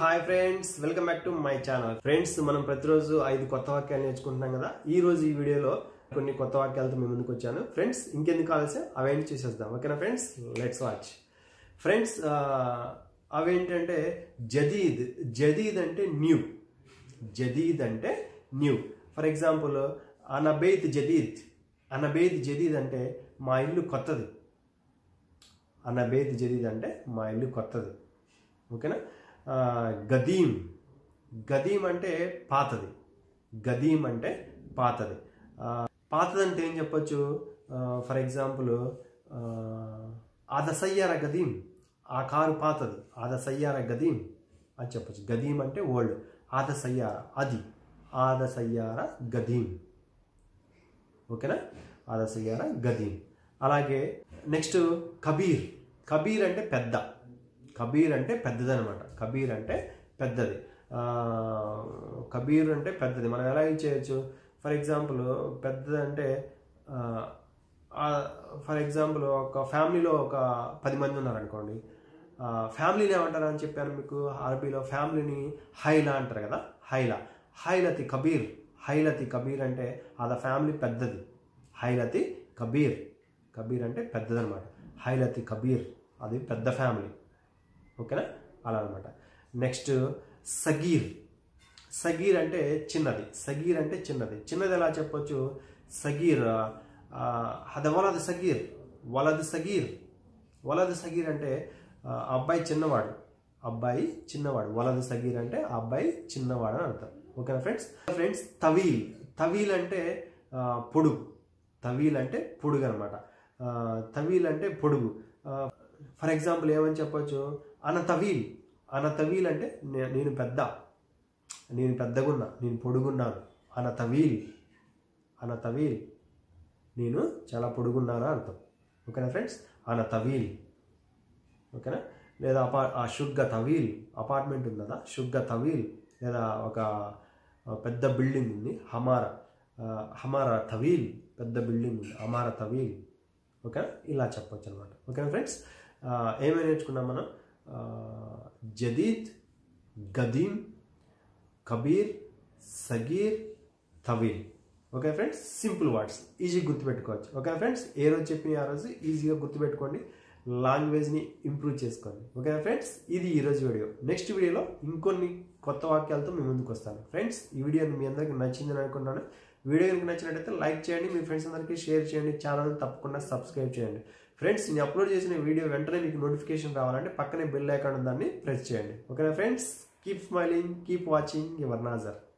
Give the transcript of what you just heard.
hi friends welcome back to my channel friends మనం ప్రతిరోజు ఐదు కొత్త వాక్యాలు నేర్చుకుంటున్నాం కదా ఈ రోజు ఈ వీడియోలో కొన్ని కొత్త వాక్యాలతో మీ ముందుకు వచ్చాను ఫ్రెండ్స్ ఇంకెందుకు ఆలస్యం అవేంటి చూసేద్దాం ఓకేనా ఫ్రెండ్స్ లెట్స్ వాచ్ ఫ్రెండ్స్ అవేంటంటే జదీద్ జదీద్ అంటే న్యూ జదీద్ అంటే న్యూ ఫర్ ఎగ్జాంపుల్ అనబేత్ జదీద్ అనబేత్ జదీద్ అంటే మా ఇల్లు కొత్తది అనబేత్ జదీద్ అంటే మా ఇల్లు కొత్తది ఓకేనా ఆ, గదీం గదీం అంటే పాతది గదీం అంటే పాతది ఆ, పాతది అంటే ఏం చెప్పొచ్చు ఫర్ ఎగ్జాంపుల్ ఆదసయ్యార గదీం ఆ కారు పాతది ఆదసయ్యార గదీం అని చెప్పొచ్చు గదీం అంటే ఓల్డ్ ఆదసయ్యార అది ఆదసయ్యార గదీం ఓకేనా ఆదసయ్యార గదీం అలాగే నెక్స్ట్ కబీర్ కబీర్ అంటే పెద్ద కబీర్ అంటే పెద్దది అనమాట కబీర్ అంటే పెద్దది ఆ, కబీర్ అంటే పెద్దది మనం ఎలా చేయొచ్చు ఫర్ ఎగ్జాంపుల్ పెద్దది అంటే ఫర్ ఎగ్జాంపుల్ ఒక ఫ్యామిలీలో ఒక పది మంది ఉన్నారనుకోండి ఆ, ఫ్యామిలీని ఏమంటారు అని చెప్పాను మీకు అరబీలో ఫ్యామిలీని హైలా అంటారు కదా హైలా హైలతి కబీర్ హైలతి కబీర్ అంటే అలా ఫ్యామిలీ పెద్దది హైలతి కబీర్ కబీర్ అంటే పెద్దదనమాట హైలతి కబీర్ అది పెద్ద ఫ్యామిలీ ఓకేనా అలా అనమాట నెక్స్ట్ సగీర్ సగీర్ అంటే చిన్నది సగీర్ అంటే చిన్నది చిన్నది ఎలా చెప్పొచ్చు సగీర్ ఆ, హద వలద్ సగీర్ వలద్ సగీర్ వలద్ సగీర్ అంటే ఆ, అబ్బాయి చిన్నవాడు అబ్బాయి చిన్నవాడు వలద్ సగీర్ అంటే ఆ అబ్బాయి చిన్నవాడు అని అర్థం ఓకేనా ఫ్రెండ్స్ ఫ్రెండ్స్ తవీల్ తవీల్ అంటే ఆ, పొడుగు తవీల్ అంటే పొడుగు అనమాట తవీల్ అంటే పొడుగు ఫర్ ఎగ్జాంపుల్ ఏమని చెప్పొచ్చు అన తవీల్ అన తవీల్ అంటే నే- నేను పెద్ద నేను పెద్దగున్నా నేను పొడుగున్నాను అన తవీల్ అన తవీల్ నేను చాలా పొడుగున్నాను అని అర్థం ఓకేనా ఫ్రెండ్స్ అన తవీల్ ఓకేనా లేదా అపా ఆ షుగ్గ తవీల్ అపార్ట్మెంట్ ఉంది కదా షుగ్గ తవీల్ లేదా ఒక ఆ, పెద్ద బిల్డింగ్ ఉంది హమారా ఆ, హమారా తవీల్ పెద్ద బిల్డింగ్ ఉంది హమారా తవీల్ ఓకేనా ఇలా చెప్పొచ్చు అనమాట ఓకేనా ఫ్రెండ్స్ ఆ, ఏమేమి నేర్చుకున్నాం మనం ఆ, జదీద్ గదీం కబీర్ సగీర్ తవీల్ ఓకే ఫ్రెండ్స్ సింపుల్ వర్డ్స్ ఈజీగా గుర్తుపెట్టుకోవచ్చు ఓకే ఫ్రెండ్స్ ఏ రోజు చెప్పిన ఆ రోజు ఈజీగా గుర్తుపెట్టుకోండి లాంగ్వేజ్ని ఇంప్రూవ్ చేసుకోండి ఓకే ఫ్రెండ్స్ ఇది ఈ రోజు వీడియో నెక్స్ట్ వీడియోలో ఇంకొన్ని కొత్త వాక్యాలతో మీ ముందుకు వస్తాను ఫ్రెండ్స్ ఈ వీడియో మీ అందరికీ నచ్చిందని అనుకుంటున్నాను వీడియో కనుక నచ్చినట్టయితే లైక్ చేయండి మీ ఫ్రెండ్స్ అందరికీ షేర్ చేయండి ఛానల్ తప్పకుండా సబ్స్క్రైబ్ చేయండి ఫ్రెండ్స్ నేను అప్లోడ్ చేసిన వీడియో వెంటనే మీకు నోటిఫికేషన్ రావాలంటే పక్కనే బెల్ ఐకాన్ ఉందని ప్రెస్ చేయండి ఓకేనా friends keep smiling keep watching your Nazar